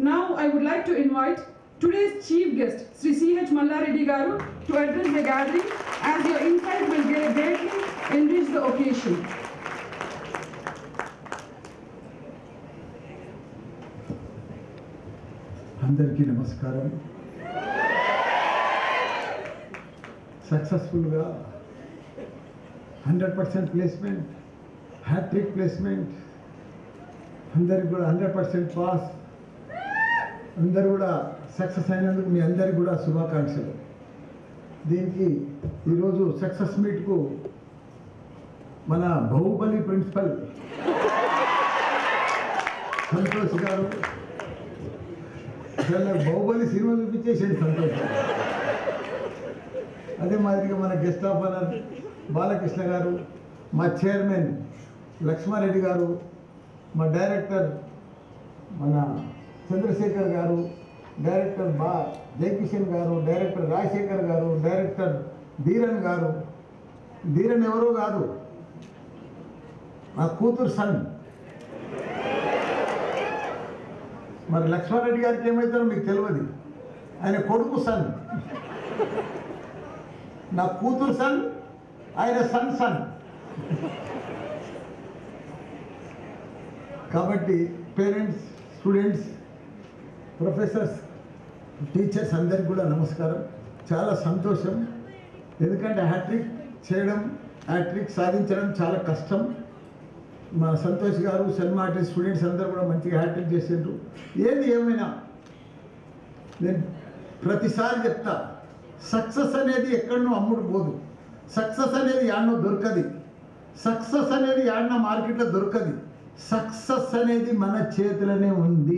Now I would like to invite today's chief guest, Sri C.H. Mallareddy Garu, to address the gathering as your insight will greatly enrich the occasion. అందరికీ నమస్కారం సక్సెస్ఫుల్గా hundred percent placement hat trick placement అందరికి కూడా hundred percent pass అందరు కూడా success అయినందుకు మీ అందరికి కూడా శుభాకాంక్షలు దీనికి ఈరోజు సక్సెస్ మీట్కు మన బాహుబలి ప్రిన్సిపల్ సంతోష్ గారు అసలు నాకు బాహుబలి సినిమా చూపించేసాడు సంతోష్ అదే మాదిరిగా మన గెస్ట్ ఆఫ్ ఆనర్ బాలకృష్ణ గారు మా చైర్మన్ లక్ష్మారెడ్డి గారు మా డైరెక్టర్ మన చంద్రశేఖర్ గారు డైరెక్టర్ బా జయకిషన్ గారు డైరెక్టర్ రాజశేఖర్ గారు డైరెక్టర్ ధీరన్ గారు ధీరన్ ఎవరో కాదు నా కూతురు సన్ మరి లక్ష్మారెడ్డి గారికి ఏమవుతారో మీకు తెలియదు ఆయన కొడుకు సన్ నా కూతురు సన్ ఆయన సన్ సన్ కాబట్టి పేరెంట్స్ స్టూడెంట్స్ ప్రొఫెసర్స్ టీచర్స్ అందరికి కూడా నమస్కారం చాలా సంతోషం ఎందుకంటే హ్యాట్రిక్ చేయడం హ్యాట్రిక్ సాధించడం చాలా కష్టం మా సంతోష్ గారు సెల్ మార్టిన్ స్టూడెంట్స్ అందరూ కూడా మంచిగా హ్యాట్రిక్ చేసిండ్రు ఏది ఏమైనా నేను ప్రతిసారి చెప్తా సక్సెస్ అనేది ఎక్కడనో అమ్ముడు పోదు సక్సెస్ అనేది యాడనో దొరకది సక్సెస్ అనేది యాడన మార్కెట్లో దొరకది సక్సెస్ అనేది మన చేతిలోనే ఉంది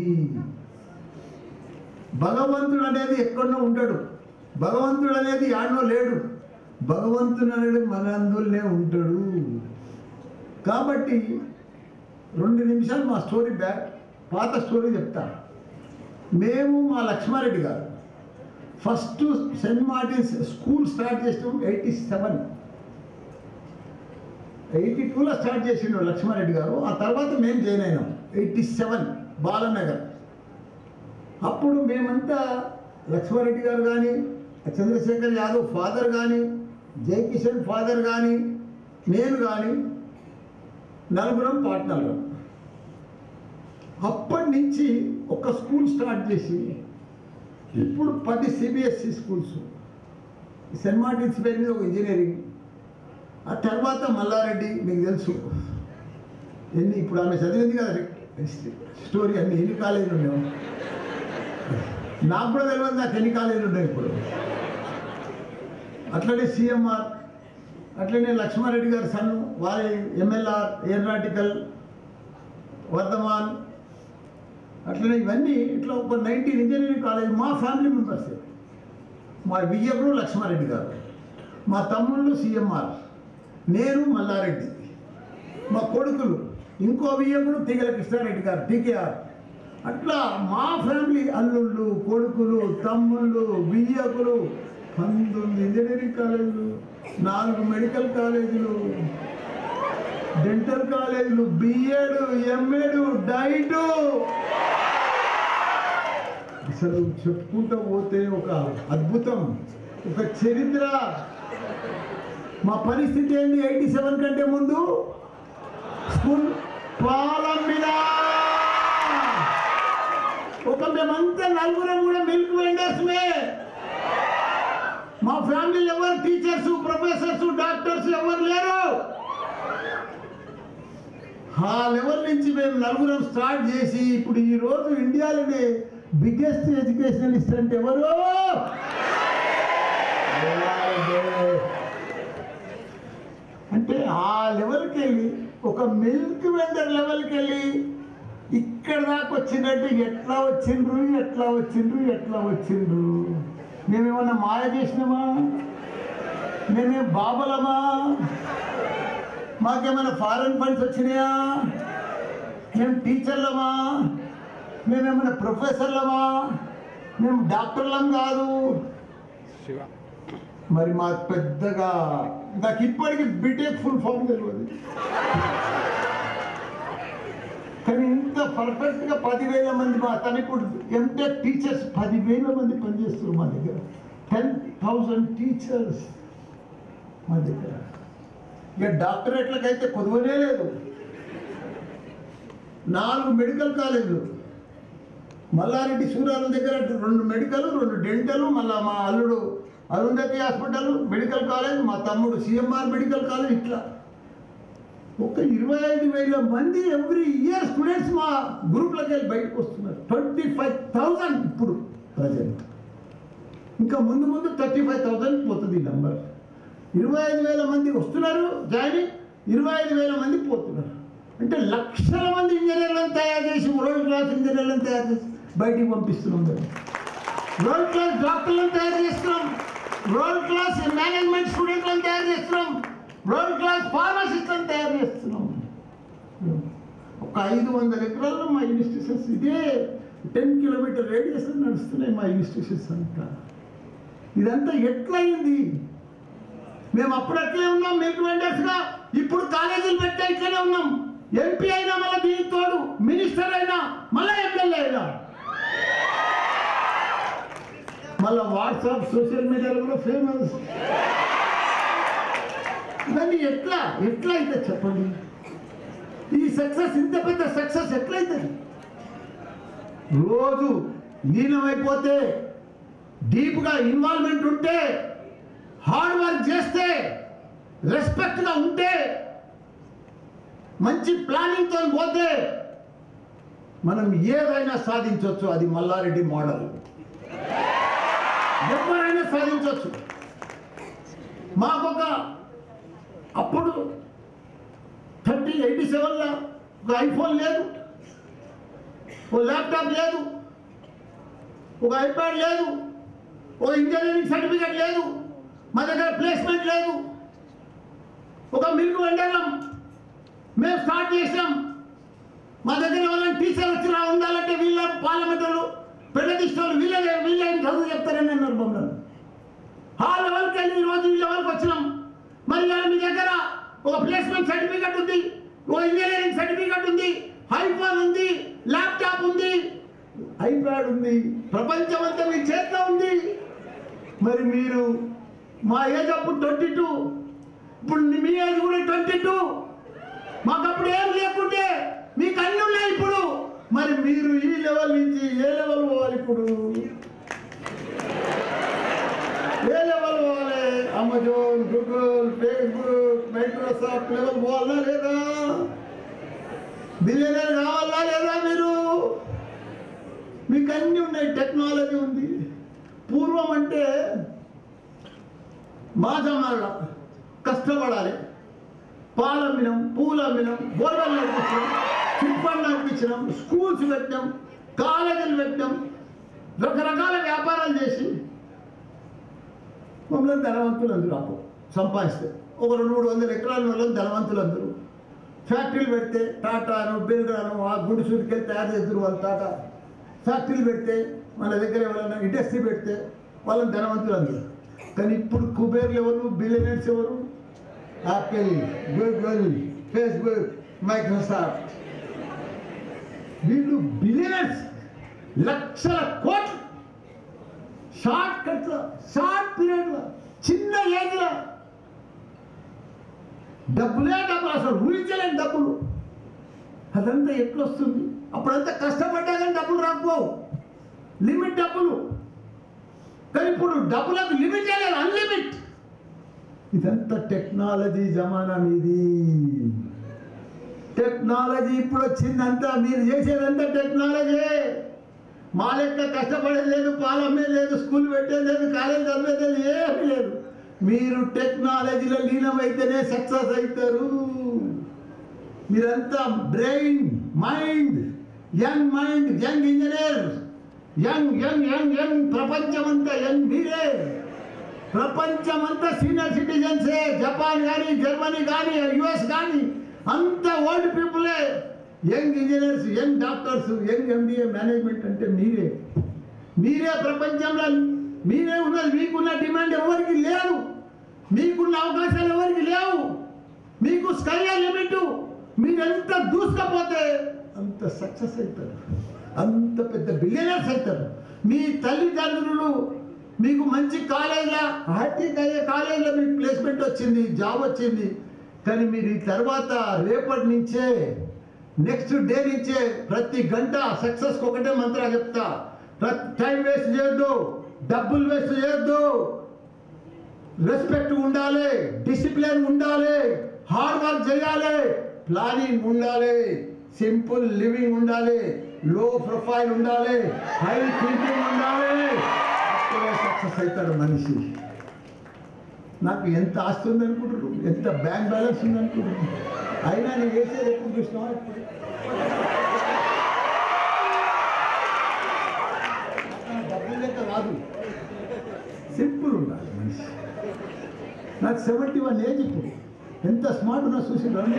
భగవంతుడు అనేది ఎక్కడనో ఉండడు భగవంతుడు అనేది యాడనో లేడు భగవంతుడు అనేది మన అందులోనే ఉంటాడు కాబట్టి రెండు నిమిషాలు మా స్టోరీ బ్యాక్ పాత స్టోరీ చెప్తా మేము మా Laxma Reddy garu first Saint Martin's school start చేసినాం ఎయిటీ సెవెన్ ఎయిటీ టూలో స్టార్ట్ చేసిండు లక్ష్మారెడ్డి గారు ఆ తర్వాత మేము జాయిన్ అయినాం ఎయిటీ సెవెన్ బాలనగర్ అప్పుడు మేమంతా లక్ష్మారెడ్డి గారు కానీ చంద్రశేఖర్ యాదవ్ ఫాదర్ కానీ జయకిషన్ ఫాదర్ కానీ నేను కానీ నలుగురం పార్ట్నర్లు అప్పటి నుంచి ఒక స్కూల్ స్టార్ట్ చేసి ఇప్పుడు పది సిబిఎస్ఈ స్కూల్స్ సెయింట్ మార్టిన్స్ పేరు మీద ఒక ఇంజనీరింగ్ ఆ తర్వాత మల్లారెడ్డి మీకు తెలుసు ఎన్ని ఇప్పుడు ఆమె చదివింది కదా స్టోరీ అన్ని ఎన్ని కాలేజీలు ఉన్నాయో నాకు కూడా తెలియదు నాకు ఎన్ని కాలేజీలు ఉన్నాయి ఇప్పుడు అట్లనే సిఎంఆర్ అట్లనే లక్ష్మారెడ్డి గారి సన్ వారి ఎంఎల్ఆర్ ఏరోనాటికల్ వర్ధమాన్ అట్లనే ఇవన్నీ ఇట్లా ఒక నైన్టీన్ ఇంజనీరింగ్ కాలేజ్ మా ఫ్యామిలీ మెంబర్స్ మా వియ్యకుడు లక్ష్మారెడ్డి గారు మా తమ్ముళ్ళు సిఎంఆర్ నేను మల్లారెడ్డి మా కొడుకులు ఇంకో వియ్యకుడు తీగల కృష్ణారెడ్డి గారు టీకేఆర్ అట్లా మా ఫ్యామిలీ అల్లుళ్ళు కొడుకులు తమ్ముళ్ళు వియ్యకులు పంతొమ్మిది ఇంజనీరింగ్ కాలేజీలు నాలుగు మెడికల్ కాలేజీలు డెంటల్ కాలేజీలు బిఎడ్ ఎంఎడ్ డైట్ అసలు చెప్పుకుంటూ పోతే ఒక అద్భుతం ఒక చరిత్ర మా పరిస్థితి ఏంటి ఎయిటీ సెవెన్ కంటే ముందు స్కూల్ పాలం మీద ఒక మేమంతా నలుగురం కూడా మిల్క్ వెండర్స్ మే మా ఫ్యామిలీలో ఎవరు టీచర్స్ ప్రొఫెసర్స్ డాక్టర్స్ ఎవరు లేరు ఆ లెవెల్ నుంచి మేము నలుగురం స్టార్ట్ చేసి ఇప్పుడు ఈ రోజు ఇండియాలోనే బిగ్గెస్ట్ ఎడ్యుకేషనలిస్ట్ అంటే ఎవరు అంటే ఆ లెవెల్కి వెళ్ళి ఒక మిల్క్ వెండర్ లెవెల్కి వెళ్ళి ఇక్కడ దాకా వచ్చినట్టు ఎట్లా వచ్చిండ్రు ఎట్లా వచ్చిండ్రు ఎట్లా వచ్చిండ్రు మేమేమన్నా మాయ చేసినామా మేమేం బాబలమా మాకేమైనా ఫారెన్ ఫండ్స్ వచ్చినాయా మేము టీచర్లమా మేమేమైనా ప్రొఫెసర్లమా మేము డాక్టర్లం కాదు మరి మా పెద్దగా నాకు ఇప్పటికి బీటెక్ ఫుల్ ఫామ్ తెలియదు కానీ ఇంత ఎంత పర్ఫెక్ట్గా పదివేల మంది మా తన ఇప్పుడు ఎంటెక్ టీచర్స్ పదివేల మంది పనిచేస్తారు మా దగ్గర టెన్ థౌజండ్ టీచర్స్ మా దగ్గర ఇక డాక్టరేట్లకైతే కొదువనే లేదు నాలుగు మెడికల్ కాలేజీలు మల్లారెడ్డి సూరాల దగ్గర రెండు మెడికల్ రెండు డెంటల్ మళ్ళా మా అల్లుడు అరుంధతి హాస్పిటల్ మెడికల్ కాలేజ్ మా తమ్ముడు సిఎంఆర్ మెడికల్ కాలేజ్ ఇట్లా ఒక ఇరవై ఐదు వేల మంది ఎవ్రీ ఇయర్ స్టూడెంట్స్ మా గ్రూప్లోకి వెళ్ళి బయటకు వస్తున్నారు ట్వంటీ ఫైవ్ థౌజండ్ ఇప్పుడు ప్రజెంట్ ఇంకా ముందు ముందు థర్టీ ఫైవ్ థౌజండ్ పోతుంది ఈ నెంబర్ ఇరవై ఐదు వేల మంది వస్తున్నారు జాయిన్ ఇరవై ఐదు వేల మంది పోతున్నారు అంటే లక్షల మంది ఇంజనీర్లను తయారు చేసి వరల్డ్ క్లాస్ ఇంజనీర్లను తయారు చేసి బయటికి పంపిస్తున్నాం మేము వరల్డ్ క్లాస్ డాక్టర్లను తయారు చేస్తున్నాం వరల్డ్ క్లాస్ మేనేజ్మెంట్ స్టూడెంట్లను తయారు చేస్తున్నాం వరల్డ్ క్లాస్ ఫార్మసిస్ట్లను తయారు చేస్తున్నాం ఒక ఐదు వందల ఎకరాల్లో మా ఇన్స్టిట్యూషన్స్ ఇదే టెన్ కిలోమీటర్ రేడియస్ నడుస్తున్నాయి మా ఇన్స్టిట్యూషన్స్ అంతా ఇదంతా ఎట్లయింది మేము అప్పుడు అట్లే ఉన్నాం మిల్క్ వెండర్స్గా ఇప్పుడు కాలేజీలు పెట్టే ఇట్లనే ఉన్నాం ఎంపీ అయినా మళ్ళీ దీనికి తోడు మినిస్టర్ అయినా మళ్ళీ ఎమ్మెల్యే అయినా మళ్ళీ వాట్సాప్ సోషల్ మీడియాలో కూడా ఫేమస్ ఇవన్నీ ఎట్లా ఎట్లా అయితే చెప్పండి ఈ సక్సెస్ ఇంత పెద్ద సక్సెస్ ఎట్లయితుంది రోజు లీనమైపోతే డీప్గా ఇన్వాల్వ్మెంట్ ఉంటే హార్డ్ వర్క్ చేస్తే రెస్పెక్ట్గా ఉంటే మంచి ప్లానింగ్తో పోతే మనం ఏదైనా సాధించవచ్చు అది మల్లారెడ్డి మోడల్ ఎవరైనా సాధించవచ్చు మాకొక అప్పుడు థర్టీ ఎయిటీ సెవెన్లో ఒక ఐఫోన్ లేదు ఒక ల్యాప్టాప్ లేదు ఒక ఐప్యాడ్ లేదు ఒక ఇంజనీరింగ్ సర్టిఫికేట్ లేదు మా దగ్గర ప్లేస్మెంట్ లేదు ఒక మిల్క్ వెండర్లం మేము స్టార్ట్ చేసాం మా దగ్గర ఎవరైనా టీచర్ వచ్చినా ఉండాలంటే వీళ్ళ పార్లమెంటర్లు పెద్ద దిష్టలు వీళ్ళే వీళ్ళే చదువు చెప్తారని అన్నారు మమ్మల్ని ఆ లెవెల్కి వెళ్ళి ఈరోజు ఈ లెవెల్కి వచ్చినాం మరి ఇవాళ మీ దగ్గర ఒక ప్లేస్మెంట్ సర్టిఫికెట్ ఉంది ఒక ఇంజనీరింగ్ సర్టిఫికెట్ ఉంది ఐఫోన్ ఉంది ల్యాప్టాప్ ఉంది ఐప్యాడ్ ఉంది ప్రపంచం అంతా మీ చేతిలో ఉంది మరి మీరు మా ఏజ్ అప్పుడు ట్వంటీ టూ ఇప్పుడు మీ ఏజ్ కూడా ట్వంటీ టూ మాకు అప్పుడు ఏం లేకుంటే మీకు అన్ని ఉన్నాయి ఇప్పుడు మరి మీరు ఈ లెవెల్ నుంచి ఏ లెవెల్ పోవాలి ఇప్పుడు ఏ లెవెల్ పోవాలి Amazon Google Facebook Microsoft level పోవాలా లేదా బిలియనర్ కావాలా లేదా మీరు మీకు అన్ని ఉన్నాయి టెక్నాలజీ ఉంది పూర్వం అంటే మా జమాల్లో కష్టపడాలి పాలమ్మినం పూలమ్మినం బోర్వెల్ నడిపించడం చిప్పలు నడిపించడం స్కూల్స్ పెట్టడం కాలేజీలు పెట్టడం రకరకాల వ్యాపారాలు చేసి మమ్మల్ని ధనవంతులు అందరూ అప్పుడు సంపాదిస్తే ఒక రెండు మూడు వందల ఎకరాల వాళ్ళని ధనవంతులు అందరూ ఫ్యాక్టరీలు పెడితే టాటాను బిల్డరాను ఆ గుడిసూరికి తయారు చేద్దరు వాళ్ళు టాటా ఫ్యాక్టరీలు పెడితే మన దగ్గర ఎవరైనా ఇండస్ట్రీ పెడితే వాళ్ళని ధనవంతులు అందరూ కానీ ఇప్పుడు కుబేర్లు ఎవరు బిలియనర్స్ ఎవరు యాపిల్ గూగుల్ ఫేస్బుక్ మైక్రోసాఫ్ట్ వీళ్ళు బిలియనర్స్ లక్షల కోట్లు షార్ట్ కట్లో షార్ట్ పీరియడ్లో చిన్న ఏజ్లో డబ్బులే డబ్బులు అసలు ఊహించలేని డబ్బులు అదంతా ఎట్లొస్తుంది అప్పుడంతా కష్టపడ్డా కానీ డబ్బులు రాకపోవు లిమిట్ డబ్బులు కానీ ఇప్పుడు డబ్బులకు లిమిట్ లేదు అన్లిమిట్ ఇదంతా టెక్నాలజీ జమానా మీది టెక్నాలజీ ఇప్పుడు వచ్చిందంతా మీరు చేసేదంతా టెక్నాలజీ మా లెక్క కష్టపడేది లేదు పాలమ్మే లేదు స్కూల్ పెట్టేది లేదు కాలేజ్ చదివేది లేదు ఏమీ లేదు మీరు టెక్నాలజీలో లీనమైతేనే సక్సెస్ అవుతారు మీరంతా brain mind young mind young engineer young young young young ప్రపంచమంతా యంగ్ మీరే ప్రపంచమంతా సీనియర్ సిటిజన్సే జపాన్ కానీ జర్మనీ కానీ యుఎస్ కానీ అంత ఓల్డ్ పీపులే young engineers young doctors young MBA management అంటే మీరే మీరే ప్రపంచంలో మీరే ఉన్నది మీకున్న డిమాండ్ ఎవరికి లేదు మీకున్న అవకాశాలు ఎవరికి లేవు మీకు స్కై లిమిట్ మీరెంత దూసుకపోతే అంత సక్సెస్ అవుతారు అంత పెద్ద బిలియనర్స్ అవుతారు మీ తల్లిదండ్రులు మీకు మంచి కాలేజ్లో హ్యాపీగా అయ్యే కాలేజ్లో మీకు ప్లేస్మెంట్ వచ్చింది జాబ్ వచ్చింది కానీ మీరు ఈ తర్వాత రేపటి నుంచే నెక్స్ట్ డే నుంచే ప్రతి గంట సక్సెస్కి ఒకటే మంత్రా చెప్తా ప్రతి టైం వేస్ట్ చేయొద్దు డబ్బులు వేస్ట్ చేయొద్దు రెస్పెక్ట్ ఉండాలి డిసిప్లిన్ ఉండాలి హార్డ్ వర్క్ చేయాలి ప్లానింగ్ ఉండాలి సింపుల్ లివింగ్ ఉండాలి లో ప్రొఫైల్ ఉండాలి హై థింకింగ్ ఉండాలి అప్పుడే సక్సెస్ అవుతాడు మనిషి నాకు ఎంత ఆస్తి ఉందనుకుంటున్నారు ఎంత బ్యాంక్ బ్యాలెన్స్ ఉందనుకుంటున్నారు అయినా నేను వేసేది ఎప్పుడు చూసినా డబ్బులు లెక్క కాదు సింపుల్ ఉండాలి మనిషి నాకు సెవెంటీ వన్ ఏజ్ ఇప్పుడు ఎంత స్మార్ట్ ఉన్నా చూసి రండి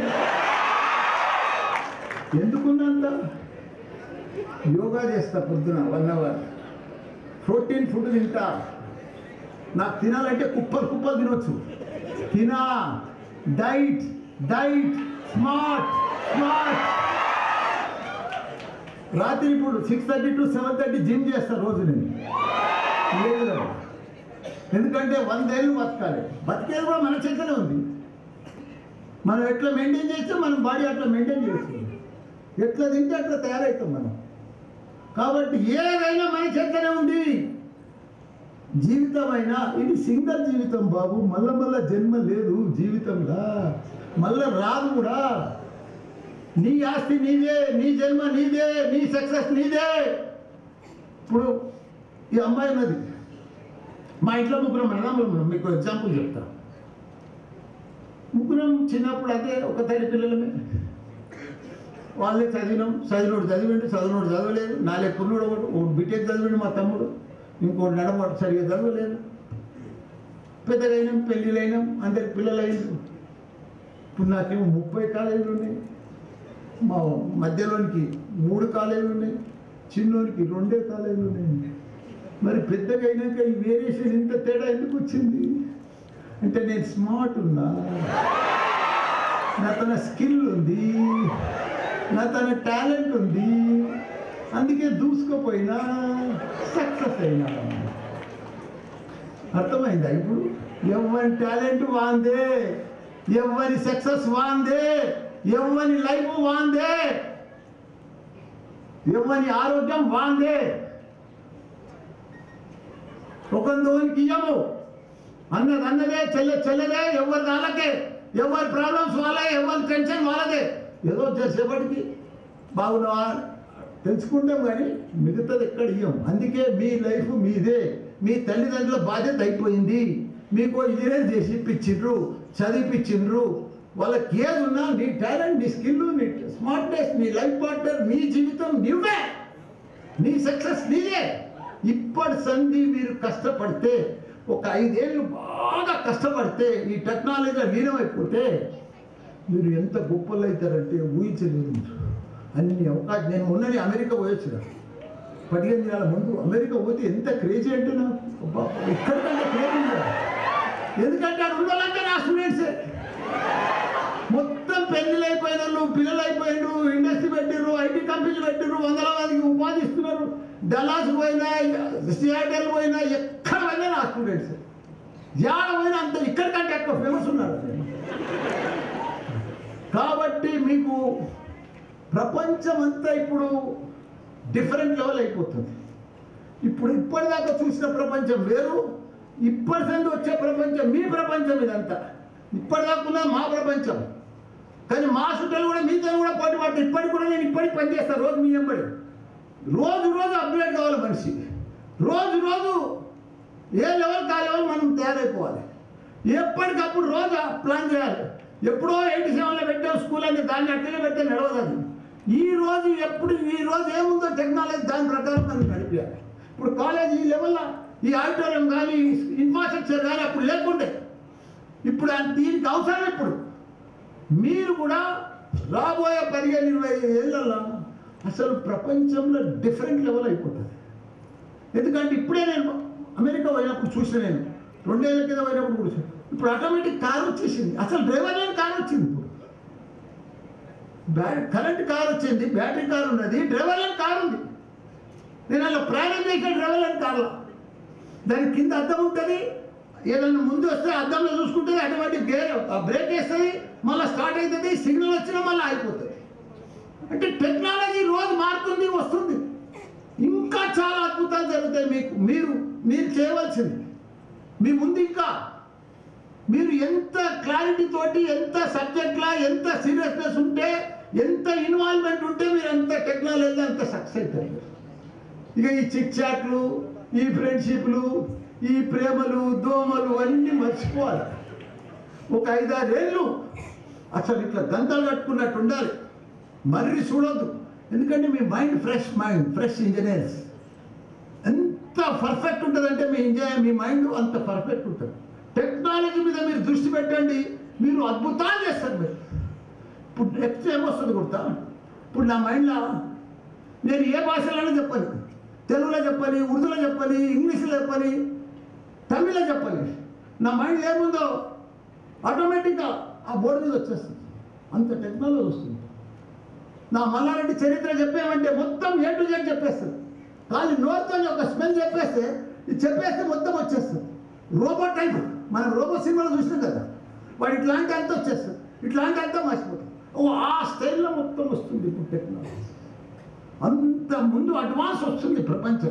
ఎందుకున్నంత యోగా చేస్తా పొద్దున వన్ అవర్ ప్రోటీన్ ఫుడ్ తింటా నాకు తినాలంటే కుప్పలు కుప్పలు తినొచ్చు తినా డైట్ డైట్ స్మార్ట్ స్మార్ట్ రాత్రి ఇప్పుడు six thirty to seven thirty gym చేస్తా రోజు నేను లేదు ఎందుకంటే వందేళ్ళు బతకాలి బతికేది కూడా మన చేతిలో ఉంది మనం ఎట్లా మెయింటైన్ చేస్తే మనం బాడీ అట్లా మెయింటైన్ చేస్తుంది ఎట్లా తింటే అట్లా తయారవుతాం మనం కాబట్టి ఏదైనా మన చేతిలోనే ఉంది జీవితం అయినా ఇది సింగల్ జీవితం బాబు మళ్ళా మళ్ళా జన్మ లేదు జీవితంలో మళ్ళా రాదు కూడా నీ ఆస్తి నీదే నీ జన్మ నీదే నీ సక్సెస్ నీదే ఇప్పుడు ఈ అమ్మాయి ఉన్నది మా ఇంట్లో ముగ్గురం అన్నదమ్ములు ఉన్నాం మీకు ఎగ్జాంపుల్ చెప్తా ముగ్గురం చిన్నప్పుడు అదే ఒక తల్లి పిల్లలమే వాళ్ళే చదివినాం చదివినోడు చదివిండు చదివినోడు చదవలేదు నాలుగు పుల్లుడు ఒకటి ఒకటి బీటెక్ చదివిండు మా తమ్ముడు ఇంకోటి నడమట సరిగా చదవలేదు పెద్దగా అయినాం పెళ్ళిళ్ళు అయినాం అందరికి పిల్లలు అయినారు ఇప్పుడు నాకేమో ముప్పై కాలేజీలు ఉన్నాయి మా మధ్యలోనికి మూడు కాలేజీలు ఉన్నాయి చిన్నోనికి రెండే కాలేజీలు ఉన్నాయి మరి పెద్దగా అయినాక ఈ వేరియేషన్ ఇంత తేడా ఎందుకు వచ్చింది అంటే నేను స్మార్ట్ ఉన్నా నా తన స్కిల్ ఉంది నా తన టాలెంట్ ఉంది అందుకే దూసుకుపోయినా సక్సెస్ అయినా అర్థమైందా ఇప్పుడు ఎవరి టాలెంట్ వాందే ఎవరి సక్సెస్ వాందే ఎవరి లైఫ్ వాందే ఎవరి ఆరోగ్యం వాందే ఒకందోనికి ఇయ్యము అన్నది అన్నదే చెల్లె చెల్లెదే ఎవరి వాళ్ళకే ఎవరి ప్రాబ్లమ్స్ వాళ్ళే ఎవరి టెన్షన్ వాళ్ళదే ఏదో చేసేపటికి బాగున్నావా తెలుసుకుంటాం కానీ మిగతాది ఎక్కడ ఇయ్యం అందుకే మీ లైఫ్ మీదే మీ తల్లిదండ్రుల బాధ్యత అయిపోయింది మీకు ఇంజనీర్ చేసి ఇప్పించిండ్రు చదివిపించిండ్రు వాళ్ళకి ఏది ఉన్నా నీ టాలెంట్ నీ స్కిల్ నీ స్మార్ట్నెస్ నీ లైఫ్ పార్ట్నర్ నీ జీవితం నువ్వే నీ సక్సెస్ నీదే ఇప్పటి సంధి మీరు కష్టపడితే ఒక ఐదేళ్ళు బాగా కష్టపడితే ఈ టెక్నాలజీ లీనమైపోతే మీరు ఎంత గొప్పలు అవుతారంటే ఊహించలేదు మీరు. అన్ని అవకాశం నేను మొన్ననే అమెరికా పోయొచ్చిన పదిహేను నెలల ముందు అమెరికా పోతే ఎంత క్రేజీ అంటే నాకు అబ్బా, ఎక్కడికంటే క్రేజీ ఉందా? ఎందుకంటే అక్కడ ఉన్న వాళ్ళంతా నా స్టూడెంట్సే మొత్తం పెళ్ళిళ్ళు అయిపోయిన వాళ్ళు పిల్లలు అయిపోయినారు ఇండస్ట్రీ పెట్టిర్రు ఐటీ కంపెనీలు పెట్టిర్రు వందల మందికి ఉపాధి ఇస్తున్నారు డలాస్ పోయినా సియాటల్ పోయినా ఎక్కడ పోయినా నా స్టూడెంట్స్ యాడ పోయినా అంత ఇక్కడికంటే ఎక్కువ ఫేమస్ ఉన్నారు కాబట్టి మీకు ప్రపంచం అంతా ఇప్పుడు డిఫరెంట్ లెవెల్ అయిపోతుంది ఇప్పుడు ఇప్పటిదాకా చూసిన ప్రపంచం వేరు ఇప్పటి సంది వచ్చే ప్రపంచం మీ ప్రపంచం ఇదంతా ఇప్పటిదాకా ఉన్న మా ప్రపంచం కానీ మా చుట్టాలు కూడా మీతో కూడా పోటీ పడతారు ఇప్పటికి కూడా నేను ఇప్పటికి పనిచేస్తాను రోజు మీ వెంబడి రోజు రోజు అప్గ్రేడ్ కావాలి మనిషి రోజు రోజు ఏ లెవెల్ కా లెవెల్ మనం తయారైపోవాలి ఎప్పటికప్పుడు రోజు ప్లాన్ చేయాలి ఎప్పుడో ఎయిటీ సెవెన్లో పెట్టాం స్కూల్ అంటే దాన్ని అట్లనే పెడితే నడవదు అది ఈ రోజు ఎప్పుడు ఈ రోజు ఏముందో టెక్నాలజీ దాని ప్రకారం మనం నడిపించాలి ఇప్పుడు కాలేజ్ ఈ లెవెల్లో ఈ ఆడిటోరియం కానీ ఇన్ఫ్రాస్ట్రక్చర్ కానీ అప్పుడు లేకుండే ఇప్పుడు ఆ- దీనికి అవసరం ఇప్పుడు మీరు కూడా రాబోయే పదిహేను ఇరవై ఏళ్ళల్లో అసలు ప్రపంచంలో డిఫరెంట్ లెవెల్ అయిపోతుంది ఎందుకంటే ఇప్పుడే నేను అమెరికా పోయినప్పుడు చూసిన నేను రెండేళ్ల కింద పోయినప్పుడు కూడా చూసాను ఇప్పుడు ఆటోమేటిక్ కార్ వచ్చేసింది అసలు డ్రైవర్ లేని కార్ వచ్చింది ఇప్పుడు బ్యా కరెంట్ కార్ వచ్చింది బ్యాటరీ కార్ ఉన్నది డ్రైవర్ లేని కార్ ఉంది నేను అలా ప్రయాణం చేసిన డ్రైవర్ లేని కార్లో దాని కింద అద్దం ఉంటుంది ఏదైనా ముందు వస్తే అద్దంలో చూసుకుంటుంది ఆటోమేటిక్ గేర్ బ్రేక్ వేస్తుంది మళ్ళీ స్టార్ట్ అవుతుంది సిగ్నల్ వచ్చినా మళ్ళీ ఆగిపోతుంది అంటే టెక్నాలజీ రోజు మారుతుంది వస్తుంది ఇంకా చాలా అద్భుతాలు జరుగుతాయి మీకు మీరు మీరు చేయవలసింది మీ ముందు ఇంకా మీరు ఎంత క్లారిటీ తోటి ఎంత సబ్జెక్ట్లా ఎంత సీరియస్నెస్ ఉంటే ఎంత ఇన్వాల్వ్మెంట్ ఉంటే మీరు అంత టెక్నాలజీ అంత సక్సెస్ అవుతారు ఇక ఈ చిక్ చాట్లు ఈ ఫ్రెండ్షిప్లు ఈ ప్రేమలు దోమలు అన్నీ మర్చిపోవాలి ఒక ఐదారేళ్ళు అసలు ఇట్లా దంతాలు కట్టుకున్నట్టు ఉండాలి మర్రి చూడొద్దు ఎందుకంటే మీ mind fresh mind fresh engineers ఎంత పర్ఫెక్ట్ ఉంటుందంటే మీ ఇంజనీర్ మీ మైండ్ అంత పర్ఫెక్ట్ ఉంటుంది టెక్నాలజీ మీద మీరు దృష్టి పెట్టండి మీరు అద్భుతాలు చేస్తారు మీరు ఇప్పుడు నెక్స్ట్ ఏమొస్తుంది గుర్తా ఇప్పుడు నా మైండ్లో నేను ఏ భాషలోనే చెప్పాలి తెలుగులో చెప్పాలి ఉర్దూలో చెప్పాలి ఇంగ్లీష్లో చెప్పాలి తమిళ్లో చెప్పాలి నా మైండ్లో ఏముందో ఆటోమేటిక్గా ఆ బోర్డు మీద వచ్చేస్తుంది అంత టెక్నాలజీ వస్తుంది నా మల్లారెడ్డి చరిత్ర చెప్పామంటే మొత్తం ఏ టు జెడ్ చెప్పేస్తుంది కానీ నోట్తో ఒక స్మెల్ చెప్పేస్తే ఇది చెప్పేస్తే మొత్తం వచ్చేస్తుంది రోబో టైప్ మనం రోబో సినిమాలో చూసినాం కదా వాడు ఇట్లాంటి అంతా వచ్చేస్తుంది ఇట్లాంటి అంతా మర్చిపోతాం ఓ ఆ స్టైల్లో మొత్తం వస్తుంది ఇప్పుడు టెక్నాలజీ అంత ముందు అడ్వాన్స్ వస్తుంది ప్రపంచం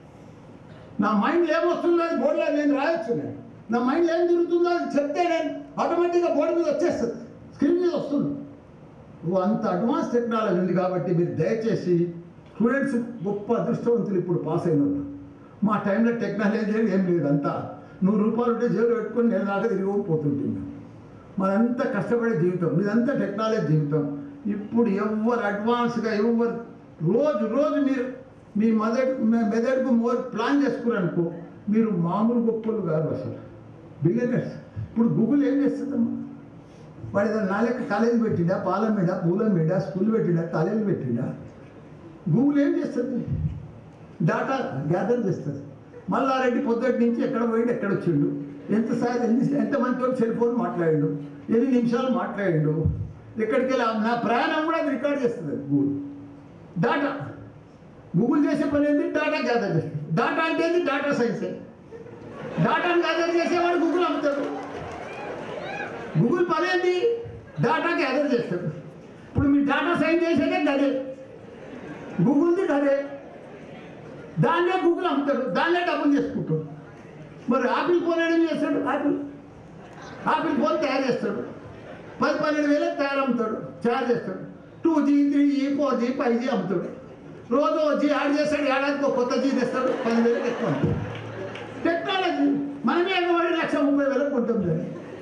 నా మైండ్లో ఏమొస్తుందో అది బోర్డులో నేను రాయొచ్చు నేను నా మైండ్లో ఏం తిరుగుతుందో అది చెప్తే నేను ఆటోమేటిక్గా బోర్డు మీద వచ్చేస్తుంది స్క్రీన్ మీద వస్తుంది ఓ అంత అడ్వాన్స్ టెక్నాలజీ ఉంది కాబట్టి మీరు దయచేసి స్టూడెంట్స్ గొప్ప అదృష్టవంతులు ఇప్పుడు పాస్ అయిన వాళ్ళు మా టైంలో టెక్నాలజీ లేదు, ఏం లేదు అంతా నూరు రూపాయలు ఉంటే జేబులో పెట్టుకొని నేను దాకా తిరిగి పోతుంటుంది మనంతా కష్టపడే జీవితం ఇదంతా టెక్నాలజీ జీవితం ఇప్పుడు ఎవరు అడ్వాన్స్గా ఎవరు రోజు రోజు మీరు మీ మెదడు మెదడుకు మోర్ ప్లాన్ చేసుకున్నారనుకో మీరు మామూలు గొప్పలు కాదు అసలు బిలియనర్స్ ఇప్పుడు గూగుల్ ఏం చేస్తుందమ్మా వాడు ఏదైనా నా లెక్క కాలేజీ పెట్టిండా పాలం మీద పూలం మీద స్కూల్ పెట్టిండా కాలేజీ పెట్టిండా గూగుల్ ఏం చేస్తుంది డాటా గ్యాదర్ చేస్తుంది మల్లారెడ్డి పొద్దుటి నుంచి ఎక్కడ పోయిండు ఎక్కడ వచ్చిండు ఎంత సార్ ఎన్ని ఎంతమందితో సెల్ ఫోన్ మాట్లాడిండు ఎన్ని నిమిషాలు మాట్లాడిండు ఎక్కడికి వెళ్ళి నా ప్రయాణం కూడా అది రికార్డ్ చేస్తుంది గూగుల్ డాటా గూగుల్ చేసే పని ఏంటి డాటా గ్యాదర్ చేస్తుంది డాటా అంటే ఏంటి డాటా సైన్సే డాటాను గ్యాదర్ చేసేవాడు గూగుల్ అమ్ముతాడు గూగుల్ పని ఏంటి డాటా గ్యాదర్ చేస్తాడు ఇప్పుడు మీ డాటా సైన్ చేసేదే గదే గూగుల్ది గదే దాన్నే గూగుల్ అమ్ముతాడు దాన్నే డబ్బులు చేసుకుంటాడు మరి ఆపిల్ ఫోన్ ఏం చేస్తాడు ఆపిల్ ఆపిల్ ఫోన్ తయారు చేస్తాడు పది పన్నెండు వేలకు తయారు అమ్ముతాడు తయారు చేస్తాడు two G three G four G five G అమ్ముతాడు రోజు ఓ జీ యాడ్ చేస్తాడు ఏడాదికి ఒక కొత్త జీ తెస్తాడు పదివేలకు ఎక్కువ అమ్ముతాడు టెక్నాలజీ మనమే ఎగబడి లక్ష ముప్పై వేలకు కొంటాం దాన్ని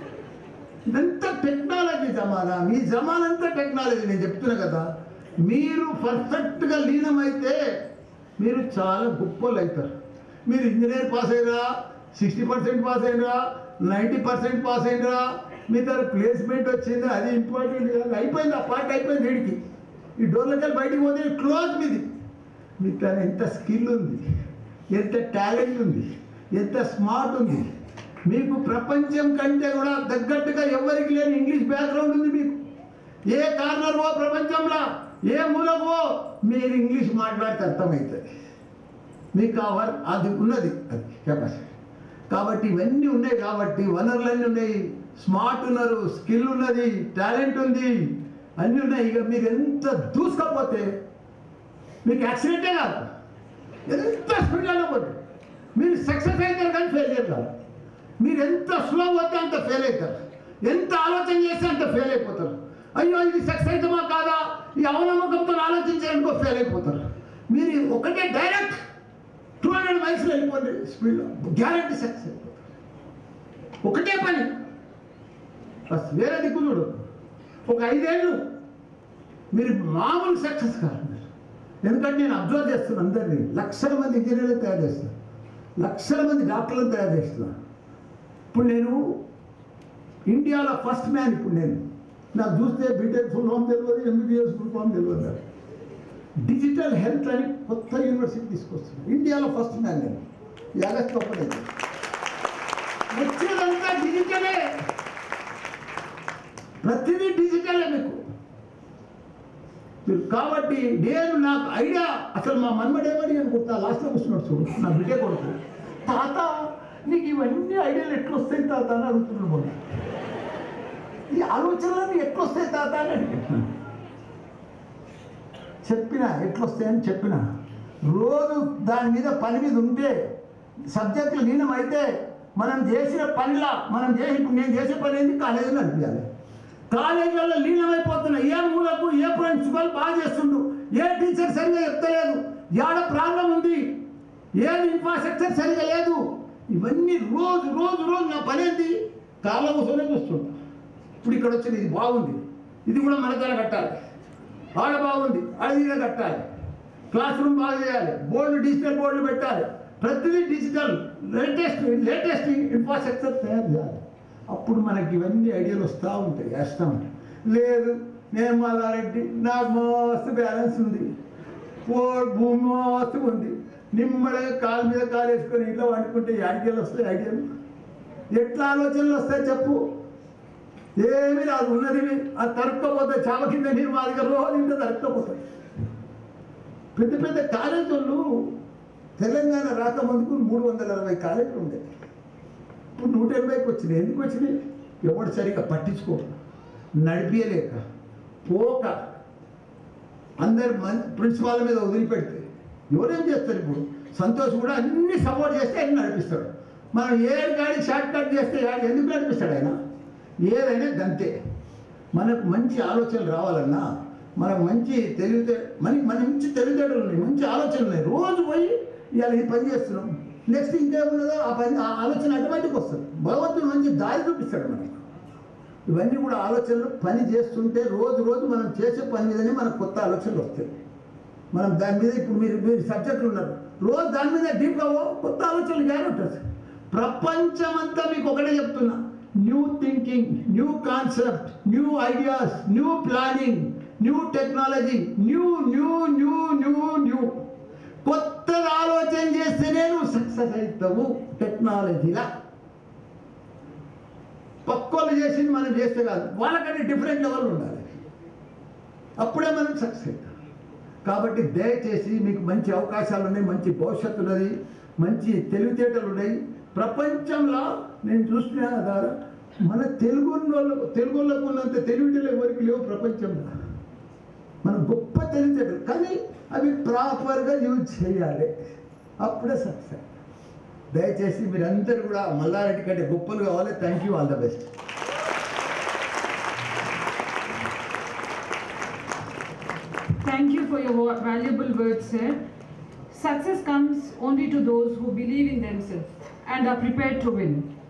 ఇదంతా టెక్నాలజీ జమానా మీ జమానంతా టెక్నాలజీ నేను చెప్తున్నా కదా మీరు పర్ఫెక్ట్గా లీనమైతే మీరు చాలా గొప్పలు అవుతారు మీరు ఇంజనీర్ పాస్ అయినా సిక్స్టీ పర్సెంట్ పాస్ అయినా నైంటీ పర్సెంట్ పాస్ అయినా మీ దగ్గర ప్లేస్మెంట్ వచ్చింది అది ఇంపార్టెంట్ కాదు అయిపోయింది ఆ పార్ట్ అయిపోయింది వీడికి ఈ డోర్లకెళ్ళి బయటికి పోతే క్లోజ్ మీది మీకు కానీ ఎంత స్కిల్ ఉంది ఎంత టాలెంట్ ఉంది ఎంత స్మార్ట్ ఉంది మీకు ప్రపంచం కంటే కూడా తగ్గట్టుగా ఎవరికి లేని ఇంగ్లీష్ బ్యాక్గ్రౌండ్ ఉంది మీకు ఏ కార్నర్ పో ప్రపంచంలో ఏ మూలకో మీరు ఇంగ్లీష్ మాట్లాడితే అర్థమవుతుంది మీకు ఆ వర్ అది ఉన్నది అది కెపాసిటీ కాబట్టి ఇవన్నీ ఉన్నాయి కాబట్టి వనరులన్నీ ఉన్నాయి స్మార్ట్ ఉన్నారు స్కిల్ ఉన్నది టాలెంట్ ఉంది అన్నీ ఉన్నాయి ఇక మీరు ఎంత దూసుకపోతే మీకు యాక్సిడెంటే కాదు ఎంత స్పీడ్లో పోతే మీరు సక్సెస్ అవుతారు కానీ ఫెయిలియర్ కాదు మీరు ఎంత స్లో పోతే అంత ఫెయిల్ అవుతారు ఎంత ఆలోచన చేస్తే అంత ఫెయిల్ అయిపోతారు అయ్యో ఇది సక్సెస్ అవుతామా కాదా ఈ అవనమ్మకంతో ఆలోచించారనుకో ఫెయిల్ అయిపోతారు మీరు ఒకటే డైరెక్ట్ టూ హండ్రెడ్ మైల్స్లో వెళ్ళిపోండి స్పీడ్లో గ్యారంటీ సక్సెస్ అయిపోతారు ఒకటే పని బస్ వేరే దిక్కు చూడు ఒక ఐదేళ్ళు మీరు మామూలు సక్సెస్ కాదు మీరు. ఎందుకంటే నేను అబ్జర్వ్ చేస్తున్నాను అందరినీ లక్షల మంది ఇంజనీర్లు తయారు చేస్తున్నాను లక్షల మంది డాక్టర్లను తయారు చేస్తున్నాను ఇప్పుడు నేను ఇండియాలో ఫస్ట్ మ్యాన్ ఇప్పుడు నేను నాకు చూస్తే బీటెక్ ఫుల్ ఫామ్ తెలియదు ఎంబీబీఎస్ ఫుల్ ఫామ్ తెలియదు నాకు డిజిటల్ హెల్త్ అని కొత్త యూనివర్సిటీ తీసుకొస్తున్నాను ఇండియాలో ఫస్ట్ మ్యాన్ నేను ఈ ఆగస్ట్ ఓపెన్ అయింది వచ్చేదంతా డిజిటలే ప్రతిదీ డిజిటలే మీకు మీరు కాబట్టి నేను నాకు ఐడియా అసలు మా మన్మడేమని నేను కుర్తా లాస్ట్లో కూర్చున్నాడు చూడు నా బిడ్డే కొడుకు తాత నీకు ఇవన్నీ ఐడియాలు ఎట్లా వస్తాయి తాత అని అడుగుతున్నాడు మొన్న ఈ ఆలోచనలు ఎట్లా వస్తాయి తాత అని అడిగాను చెప్పిన ఎట్లొస్తాయని చెప్పిన రోజు దాని మీద పని మీద ఉంటే సబ్జెక్టులు లీనమైతే మనం చేసిన పనిలా మనం చేసి ఇప్పుడు నేను చేసే పని ఏంటి కాలేజీలో అనిపించాలి కాలేజీలలో లీనమైపోతున్నా ఏ మూలకు ఏ ప్రిన్సిపల్ బాగా చేస్తుండు ఏ టీచర్ సరిగా చెప్తలేదు ఏడ ప్రాబ్లం ఉంది ఏది ఇన్ఫ్రాస్ట్రక్చర్ సరిగా లేదు ఇవన్నీ రోజు రోజు రోజు నా పని ఏంటి కాళ్ళ కూర్చొనే చూస్తుంటా ఇప్పుడు ఇక్కడ వచ్చింది ఇది బాగుంది ఇది కూడా మన దగ్గర కట్టాలి ఆడ బాగుంది అది ఇలా కట్టాలి క్లాస్ రూమ్ బాగా చేయాలి బోర్డు డిజిటల్ బోర్డులు పెట్టాలి ప్రతిదీ డిజిటల్ లేటెస్ట్ లేటెస్ట్ ఇన్ఫ్రాస్ట్రక్చర్ తయారు చేయాలి అప్పుడు మనకి ఇవన్నీ ఐడియాలు వస్తూ ఉంటాయి వేస్తాం లేదు నేను మాలారెడ్డి నాకు మస్తు బ్యాలెన్స్ ఉంది ఓ భూమి మస్తు ఉంది నిమ్మడిగా కాలు మీద కాలు వేసుకొని ఇంట్లో వండుకుంటే ఈ ఐడియాలు వస్తాయి ఐడియాలు ఎట్లా ఆలోచనలు వస్తాయి చెప్పు ఏమి రాదు ఉన్నది ఆ తరుక్కపోతే చావ కింద నీరు మా దగ్గర రోజు ఇంత తరుక్కపోతాయి పెద్ద పెద్ద కాలేజీలు తెలంగాణ రాకముందుకు మూడు వందల అరవై కాలేజీలు ఉండేవి ఇప్పుడు నూట ఎనభైకి వచ్చినాయి ఎందుకు వచ్చినాయి ఎవడు సరిగా పట్టించుకో నడిపించలేక పోక అందరు మన్ ప్రిన్సిపాల్ మీద వదిలిపెడితే ఎవరేం చేస్తారు ఇప్పుడు సంతోష్ కూడా అన్ని సపోర్ట్ చేస్తే అన్ని నడిపిస్తాడు మనం ఏ గాడి షార్ట్ కట్ చేస్తే గాడి ఎందుకు నడిపిస్తాడు ఆయన ఏదైనా గంతే మనకు మంచి ఆలోచనలు రావాలన్నా మనకు మంచి తెలివితే మనకి మన మంచి తెలివితేటలు ఉన్నాయి మంచి ఆలోచనలు ఉన్నాయి రోజు పోయి ఇవాళ ఈ పని చేస్తున్నాం నెక్స్ట్ ఇంకేమున్నదో ఆ పని ఆ ఆలోచన ఆటోమేటిక్ వస్తుంది భగవంతుడు మంచి దారి చూపిస్తాడు మనకు ఇవన్నీ కూడా ఆలోచనలు పని చేస్తుంటే రోజు రోజు మనం చేసే పని మీదనే మనకు కొత్త ఆలోచనలు వస్తాయి మనం దాని మీద ఇప్పుడు మీరు మీరు సబ్జెక్టులు ఉన్నారు రోజు దాని మీద డీప్గా ఓ కొత్త ఆలోచనలు కానీ ఉంటుంది ప్రపంచమంతా మీకు ఒకటే చెప్తున్నా new thinking new concept new ideas new planning new technology new new new new new కొత్తగా ఆలోచన చేస్తేనే నువ్వు సక్సెస్ అవుతావు టెక్నాలజీలా పక్కోళ్ళు చేసింది మనం చేస్తే కాదు వాళ్ళకంటే డిఫరెంట్ లెవెల్ ఉండాలి అప్పుడే మనం సక్సెస్ అవుతాం కాబట్టి దయచేసి మీకు మంచి అవకాశాలు ఉన్నాయి మంచి భవిష్యత్తు ఉన్నది మంచి తెలివితేటలు ఉన్నాయి ప్రపంచంలో నేను చూసిన ద్వారా మన తెలుగు వాళ్ళకు తెలుగు వాళ్ళకు ఉన్నంత తెలివితేటలు ఎవరికి లేవు ప్రపంచంలో మన గొప్ప తెలివితేటలు కానీ అవి ప్రాపర్గా యూజ్ చేయాలి అప్పుడే సక్సెస్ దయచేసి మీరందరూ కూడా మల్లారెడ్డి కంటే గొప్పలు కావాలి thank you all the best Thank you for your wa- valuable words, sir. Success comes only to those who believe in themselves and are prepared to win.